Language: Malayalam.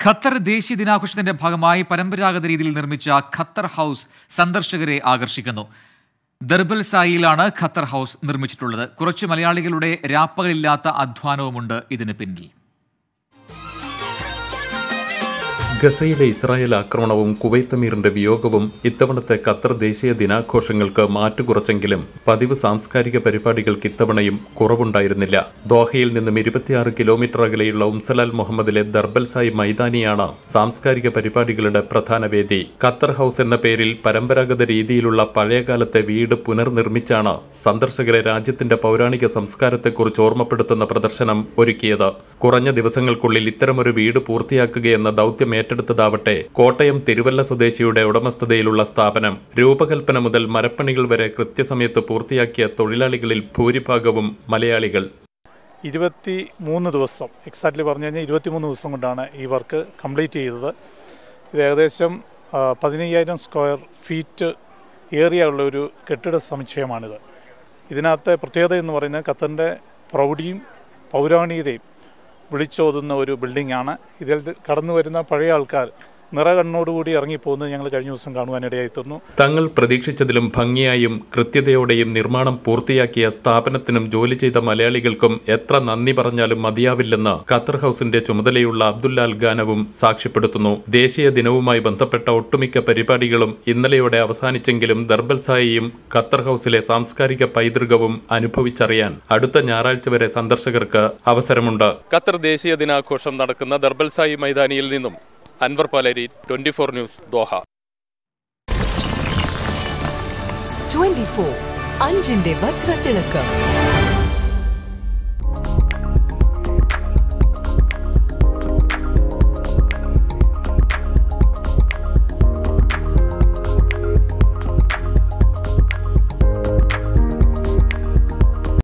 ഖത്തർ ദേശീയ ദിനാഘോഷത്തിന്റെ ഭാഗമായി പരമ്പരാഗത രീതിയിൽ നിർമ്മിച്ച ഖത്തർ ഹൗസ് സന്ദർശകരെ ആകർഷിക്കുന്നു ദർബൽ സായിലാണ് ഖത്തർ ഹൗസ് നിർമ്മിച്ചിട്ടുള്ളത് കുറച്ച് മലയാളികളുടെ രാപ്പകലില്ലാത്ത അധ്വാനവുമുണ്ട് ഇതിന് പിന്നിൽ ഗസയിലെ ഇസ്രായേൽ ആക്രമണവും കുവൈത്ത് അമീറിന്റെ വിയോഗവും ഇത്തവണത്തെ ഖത്തർ ദേശീയ ദിനാഘോഷങ്ങൾക്ക് മാറ്റുകുറച്ചെങ്കിലും പതിവ് സാംസ്കാരിക പരിപാടികൾക്ക് ഇത്തവണയും കുറവുണ്ടായിരുന്നില്ല ദോഹയിൽ നിന്നും ഇരുപത്തിയാറ് കിലോമീറ്റർ അകലെയുള്ള ഉംസലാൽ മുഹമ്മദിലെ ദർബൽസായി മൈതാനിയാണ് സാംസ്കാരിക പരിപാടികളുടെ പ്രധാന വേദി ഖത്തർ ഹൗസ് എന്ന പേരിൽ പരമ്പരാഗത രീതിയിലുള്ള പഴയകാലത്തെ വീട് പുനർനിർമ്മിച്ചാണ് സന്ദർശകരെ രാജ്യത്തിന്റെ പൗരാണിക സംസ്കാരത്തെക്കുറിച്ച് ഓർമ്മപ്പെടുത്തുന്ന പ്രദർശനം ഒരുക്കിയത് കുറഞ്ഞ ദിവസങ്ങൾക്കുള്ളിൽ ഇത്തരമൊരു വീട് പൂർത്തിയാക്കുകയെന്ന ദൗത്യം ഏറ്റെടുത്തതാവട്ടെ കോട്ടയം തിരുവല്ല സ്വദേശിയുടെ ഉടമസ്ഥതയിലുള്ള സ്ഥാപനം രൂപകൽപ്പന മുതൽ മരപ്പണികൾ വരെ കൃത്യസമയത്ത് പൂർത്തിയാക്കിയ തൊഴിലാളികളിൽ ഭൂരിഭാഗവും മലയാളികൾ ഇരുപത്തി മൂന്ന് ദിവസം എക്സാക്ട്ലി പറഞ്ഞു കഴിഞ്ഞാൽ ഇരുപത്തി മൂന്ന് ദിവസം കൊണ്ടാണ് ഈ വർക്ക് കംപ്ലീറ്റ് ചെയ്തത് ഇത് ഏകദേശം ആ, പതിനയ്യായിരം സ്ക്വയർ ഫീറ്റ് ഏറിയ ഉള്ള ഒരു കെട്ടിട സമുച്ചയമാണിത് ഇതിനകത്തെ പ്രത്യേകത എന്ന് പറയുന്നത് ഖത്തറിൻ്റെ പ്രൗഢിയും പൗരാണികതയും വിളിച്ചോതുന്ന ഒരു ബിൽഡിംഗ് ആണ് ഇതിൽ കടന്നു വരുന്ന പഴയ ആൾക്കാർ നിറകണ്ണോടുകൂടി ഇറങ്ങിപ്പോകുന്നത് ഞങ്ങൾ കഴിഞ്ഞ ദിവസം കാണുവാനിടയായി തീർന്നു തങ്ങൾ പ്രതീക്ഷിച്ചതിലും ഭംഗിയായും കൃത്യതയോടെയും നിർമ്മാണം പൂർത്തിയാക്കിയ സ്ഥാപനത്തിനും ജോലി ചെയ്ത മലയാളികൾക്കും എത്ര നന്ദി പറഞ്ഞാലും മതിയാവില്ലെന്ന് ഖത്തർ ഹൗസിന്റെ ചുമതലയുള്ള അബ്ദുല്ല അൽഗാനവും സാക്ഷ്യപ്പെടുത്തുന്നു ദേശീയ ദിനവുമായി ബന്ധപ്പെട്ട ഒട്ടുമിക്ക പരിപാടികളും ഇന്നലെയോടെ അവസാനിച്ചെങ്കിലും ദർബൽസായിയും ഖത്തർ ഹൗസിലെ സാംസ്കാരിക പൈതൃകവും അനുഭവിച്ചറിയാൻ അടുത്ത ഞായറാഴ്ച വരെ സന്ദർശകർക്ക് അവസരമുണ്ട് ഖത്തർ ദേശീയ ദിനാഘോഷം നടക്കുന്ന ദർബൽസായി മൈതാനിയിൽ നിന്നും Anwar Paleri twenty four news Doha 24 അഞ്ചിന്റെ വജ്രത്തിളക്കം